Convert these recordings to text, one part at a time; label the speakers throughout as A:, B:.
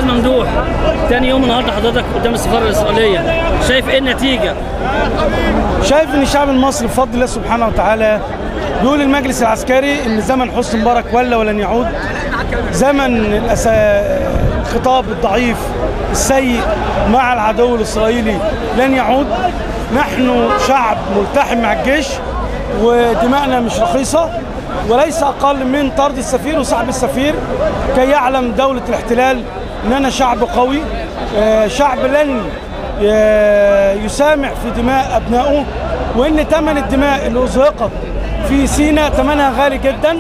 A: استاذ ممدوح تاني يوم النهارده حضرتك قدام السفاره الاسرائيليه شايف ايه النتيجه؟
B: شايف ان الشعب المصري بفضل الله سبحانه وتعالى بيقول المجلس العسكري ان زمن حسني مبارك ولا ولن يعود زمن الأس- الخطاب الضعيف السيء مع العدو الاسرائيلي لن يعود نحن شعب ملتحم مع الجيش ودماءنا مش رخيصه وليس اقل من طرد السفير وسحب السفير كي يعلم دوله الاحتلال اننا شعب قوي آه، شعب لن ي- يسامح في دماء ابنائه وان ثمن الدماء اللي ازهقت في سينا ثمنها غالي جدا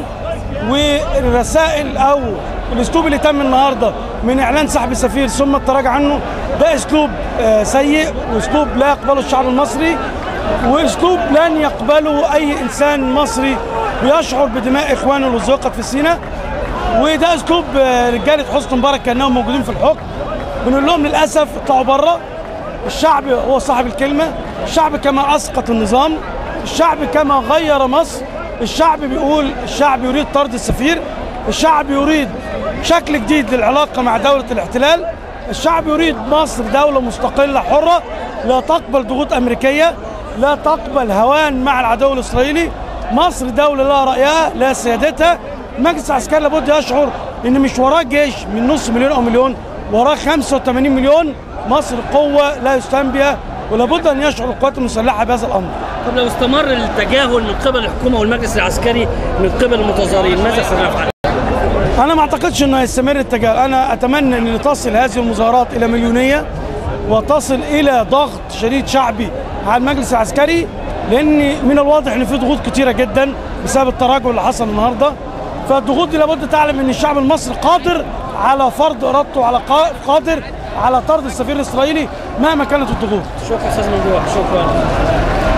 B: والرسائل او الاسلوب اللي تم النهارده من اعلان سحب السفير ثم التراجع عنه ده اسلوب آه، سيء واسلوب لا يقبله الشعب المصري واسلوب لن يقبله اي انسان مصري بيشعر بدماء اخوانه اللي ازهقت في سينا وده اسلوب آه، رجاله حسني مبارك كانهم موجودين في الحكم بنقول لهم للاسف اطلعوا بره الشعب هو صاحب الكلمه الشعب كما اسقط النظام الشعب كما غير مصر الشعب بيقول الشعب يريد طرد السفير الشعب يريد شكل جديد للعلاقه مع دوله الاحتلال الشعب يريد مصر دوله مستقله حره لا تقبل ضغوط امريكيه لا تقبل هوان مع العدو الاسرائيلي مصر دوله لها رايها لها سيادتها المجلس العسكري لابد يشعر ان مش وراه جيش من نص مليون او مليون وراه 85 مليون مصر قوه لا يستهان بها ولابد ان يشعر القوات المسلحه بهذا الامر
A: طب لو استمر التجاهل من قبل الحكومه والمجلس العسكري من قبل المتظاهرين ماذا سنفعل؟
B: انا ما اعتقدش انه هيستمر التجاهل انا اتمنى ان تصل هذه المظاهرات الى مليونيه وتصل الى ضغط شديد شعبي على المجلس العسكري لان من الواضح ان في ضغوط كتيره جدا بسبب التراجع اللي حصل النهارده فالضغوط دي لابد تعلم ان الشعب المصري قادر على فرض ارادته على قا- قادر على طرد السفير الاسرائيلي مهما كانت الضغوط
A: شكرا استاذ ممدوح شكرا